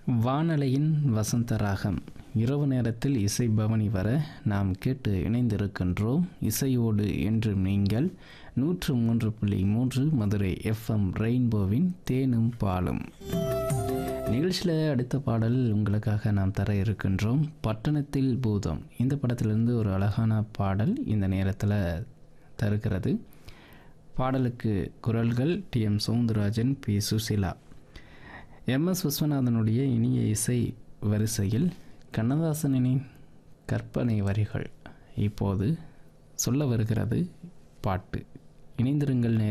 வானலையின் வசந்த ராகம் இரவு நேரத்தில் இசை பவனி வர நாம் கேட்டு இணைந்திருக்கின்றோம் இசையோடு என்றும் நீங்கள் நூற்று மூன்று புள்ளி மூன்று மதுரை எஃப்எம் ரெயின்போவின் தேனும் பாலும் நிகழ்ச்சியில் அடுத்த பாடல் உங்களுக்காக நாம் தர இருக்கின்றோம் பட்டணத்தில் பூதம் இந்த படத்திலிருந்து ஒரு அழகான பாடல் இந்த நேரத்தில் தருகிறது பாடலுக்கு குரல்கள் T M Soundararajan P Susheela M S விஸ்வநாதனுடைய இனிய இசை வரிசையில் கண்ணதாசனின் கற்பனை வரிகள் இப்போது சொல்ல வருகிறது பாட்டு இணைந்திருங்கள்